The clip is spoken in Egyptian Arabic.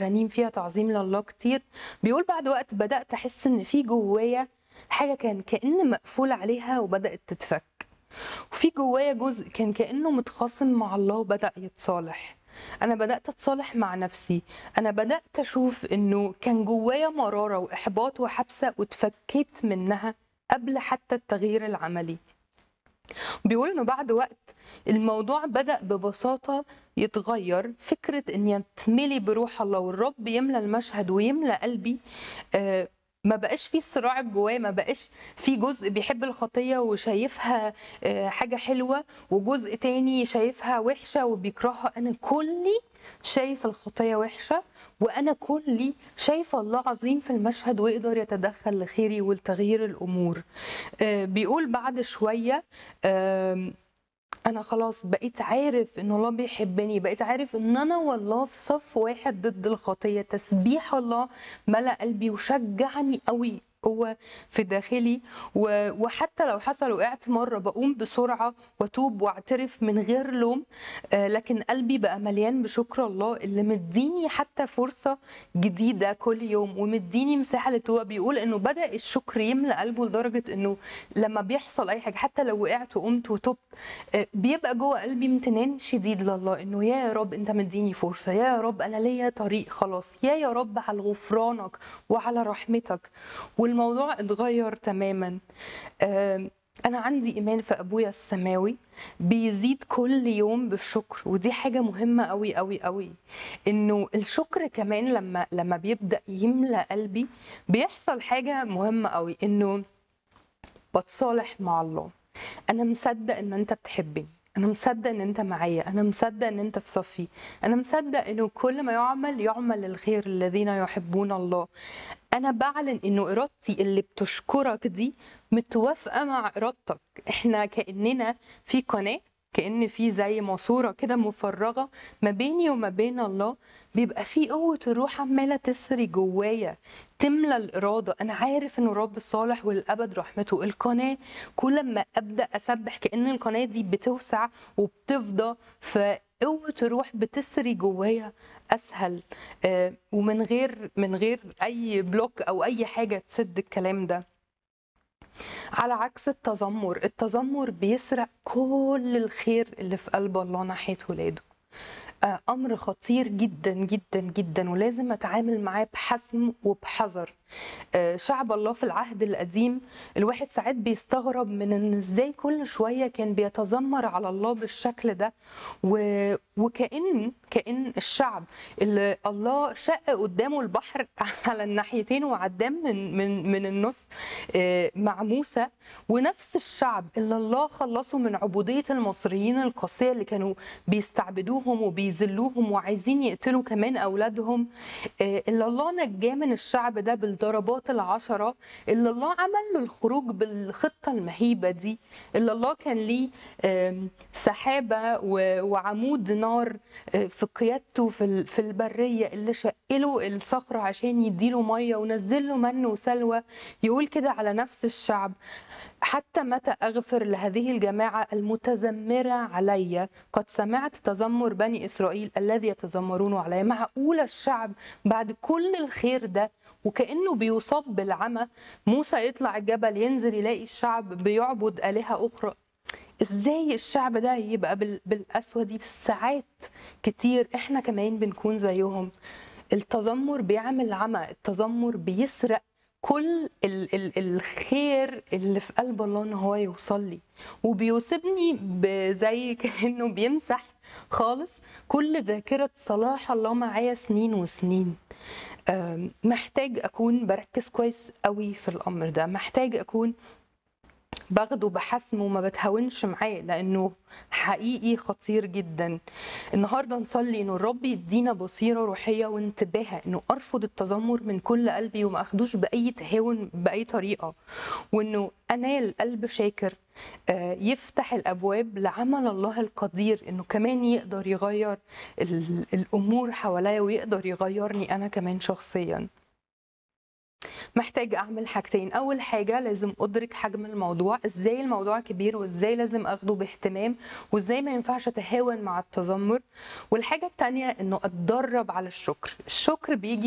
ترانيم فيها تعظيم لله كتير بيقول بعد وقت بدات احس ان في جوايا حاجه كان كان مقفول عليها وبدات تتفك وفي جوايا جزء كان كانه متخاصم مع الله وبدا يتصالح انا بدات اتصالح مع نفسي انا بدات اشوف انه كان جوايا مراره واحباط وحبسه واتفكيت منها قبل حتى التغيير العملي بيقول انه بعد وقت الموضوع بدا ببساطه يتغير فكره اني اتملي بروح الله والرب يملى المشهد ويملى قلبي آه، ما بقاش في صراع جواه ما بقاش في جزء بيحب الخطيه وشايفها آه، حاجه حلوه وجزء تاني شايفها وحشه وبيكرهها انا كلي شايف الخطيه وحشه وانا كلي شايفه الله عظيم في المشهد ويقدر يتدخل لخيري ولتغيير الامور آه، بيقول بعد شويه آم، انا خلاص بقيت عارف ان الله بيحبني بقيت عارف ان انا والله في صف واحد ضد الخطيه تسبيح الله ملا قلبي وشجعني قوي هو في داخلي و- وحتى لو حصل وقعت مره بقوم بسرعه واتوب واعترف من غير لوم آه، لكن قلبي بقى مليان بشكر الله اللي مديني حتى فرصه جديده كل يوم ومديني مساحه للتوبه بيقول انه بدا الشكر يملا قلبه لدرجه انه لما بيحصل اي حاجه حتى لو وقعت وقمت وتوبت آه، بيبقى جوه قلبي امتنان شديد لله انه يا يا رب انت مديني فرصه يا يا رب انا ليا طريق خلاص يا يا رب على غفرانك وعلى رحمتك والموضوع اتغير تماما آم، انا عندي ايمان في ابويا السماوي بيزيد كل يوم بالشكر ودي حاجه مهمه قوي قوي قوي انه الشكر كمان لما لما بيبدا يملى قلبي بيحصل حاجه مهمه قوي انه بتصالح مع الله انا مصدق ان انت بتحبني انا مصدق ان انت معايا انا مصدق ان انت في صفي انا مصدق انه كل ما يعمل يعمل للخير الذين يحبون الله انا بعلن انه ارادتي اللي بتشكرك دي متوافقه مع ارادتك احنا كاننا في قناه كان في زي ماسوره كده مفرغه ما بيني وما بين الله بيبقى في قوه الروح عماله تسري جوايا تملى الاراده انا عارف انه الرب الصالح والابد رحمته القناه كل ما ابدا اسبح كان القناه دي بتوسع وبتفضى فقوه الروح بتسري جوايا اسهل آه، ومن غير من غير اي بلوك او اي حاجه تسد الكلام ده على عكس التذمر التذمر بيسرق كل الخير اللي في قلب الله ناحيه ولاده آه، امر خطير جدا جدا جدا ولازم اتعامل معاه بحسم وبحذر آه، شعب الله في العهد القديم الواحد ساعات بيستغرب من ان ازاي كل شويه كان بيتذمر على الله بالشكل ده و... وكأن كأن الشعب اللي الله شق قدامه البحر على الناحيتين وعداه من من من النص آه، مع موسى ونفس الشعب اللي الله خلصه من عبوديه المصريين القاسيه اللي كانوا بيستعبدوهم وبيذلوهم وعايزين يقتلوا كمان اولادهم آه، اللي الله نجاه من الشعب ده بالضربات العشره اللي الله عمل له الخروج بالخطه المهيبه دي اللي الله كان ليه آم، سحابه و- وعمود نار آه، في قيادته في ال- في البريه اللي شقله الصخر عشان يديله ميه ونزل له من وسلوى يقول كده على نفس الشعب حتى متى أغفر لهذه الجماعة المتذمرة علي قد سمعت تذمر بني إسرائيل الذي يتذمرون علي معقولة الشعب بعد كل الخير ده وكأنه بيصاب بالعمى موسى يطلع الجبل ينزل يلاقي الشعب بيعبد آلهة أخرى ازاي الشعب ده يبقى بال- بالقسوة دي بالساعات كتير احنا كمان بنكون زيهم التذمر بيعمل عمى التذمر بيسرق كل ال ال الخير اللي في قلب الله ان هو يوصل لي وبيوصبني بزي كانه بيمسح خالص كل ذاكره صلاح الله معايا سنين وسنين أم، محتاج اكون بركز كويس قوي في الامر ده محتاج اكون باخده بحسم وما بتهاونش معاه لانه حقيقي خطير جدا النهارده نصلي انه الرب يدينا بصيره روحيه وانتباه انه ارفض التذمر من كل قلبي وما اخدوش باي تهاون باي طريقه وانه انال قلب شاكر آه، يفتح الابواب لعمل الله القدير انه كمان يقدر يغير ال- الامور حواليا ويقدر يغيرني انا كمان شخصيا محتاج اعمل حاجتين اول حاجه لازم ادرك حجم الموضوع ازاي الموضوع كبير وازاي لازم اخده باهتمام وازاي ما ينفعش اتهاون مع التذمر والحاجه التانية انه اتدرب على الشكر الشكر بيجي